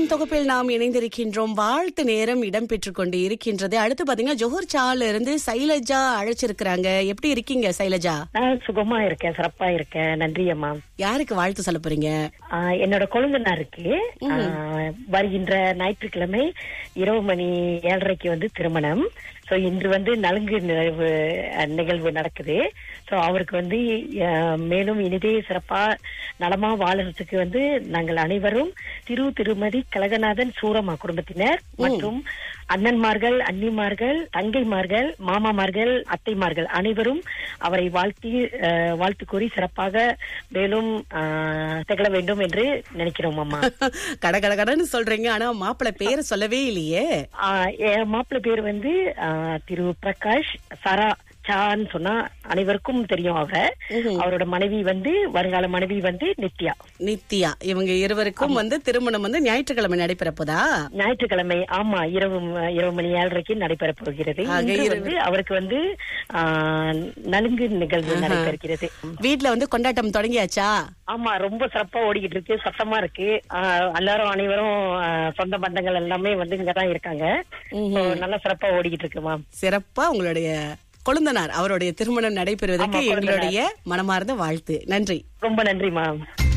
தொகுப்பில் நாம் இணைந்திருக்கின்றோம் வாழ்த்து நேரம் இடம்பெற்றுக் கொண்டு இருக்கின்றது அடுத்து பாத்தீங்கன்னா ஜோஹர் சால இருந்து சைலஜா அழைச்சிருக்கிறாங்க எப்படி இருக்கீங்க சைலஜா நான் சுகமா இருக்கேன் சிறப்பா இருக்கேன் நன்றி அம்மா யாருக்கு வாழ்த்து சொல்ல போறீங்க ஆஹ் என்னோட கொழுந்தனாருக்கு ஆஹ் வருகின்ற ஞாயிற்றுக்கிழமை இரவு மணி ஏழரைக்கு வந்து திருமணம் சோ இன்று வந்து நலுங்கு நிகழ்வு அஹ், நிகழ்வு நடக்குது சோ அவருக்கு வந்து அஹ், மேலும் இனிதே சிறப்பா நலமா வாழறதுக்கு வந்து நாங்கள் அனைவரும் திரு திருமதி கலகநாதன் சூரமா குடும்பத்தினர் மற்றும் அண்ணன்மார்கள் அண்ணிமார்கள் தங்கைமார்கள் மாமாமார்கள் அத்தைமார்கள் அனைவரும் அவரை வாழ்த்தி அஹ், வாழ்த்து கூறி சிறப்பாக மேலும் அஹ், திகழ வேண்டும் என்று நினைக்கிறோம் அம்மா கட கட கடன்னு சொல்றீங்க ஆனா மாப்பிள்ளை பேரை சொல்லவே இல்லையே ஆஹ் என் மாப்பிள்ளை பேர் வந்து ஆஹ், திரு பிரகாஷ் சாரா சான்னு சொன்னா அனைவருக்கும் தெரியும் அவரை அவரோட மனைவி வந்து வருங்கால மனைவி வந்து நித்யா நித்யா இவங்க இருவருக்கும் வந்து திருமணம் வந்து ஞாயிற்றுக்கிழமை நடைபெற போதா ஞாயிற்றுக்கிழமை ஆமா இரவு ம- இரவு மணி ஏழரைக்கு நடைபெற போகிறது ஆக இன்று இரவு- வந்து அவருக்கு வந்து ஆஹ், நலுங்கு நிகழ்வு நடைபெறுகிறது வீட்ல வந்து கொண்டாட்டம் தொடங்கியாச்சா ஆமா ரொம்ப சிறப்பா ஓடிக்கிட்டு இருக்கு சத்தமா இருக்கு ஆஹ், எல்லாரும் அனைவரும் ஆஹ், சொந்த பந்தங்கள் எல்லாமே வந்து இங்கதான் இருக்காங்க So, நல்லா சிறப்பா ஓடிக்கிட்டு இருக்குமா சிறப்பா உங்களுடைய கொழுந்தனார் அவருடைய திருமணம் நடைபெறுவதற்கு ஆமா, கொழுந்தனார். எங்களுடைய மனமார்ந்த வாழ்த்து நன்றி ரொம்ப நன்றி மேம்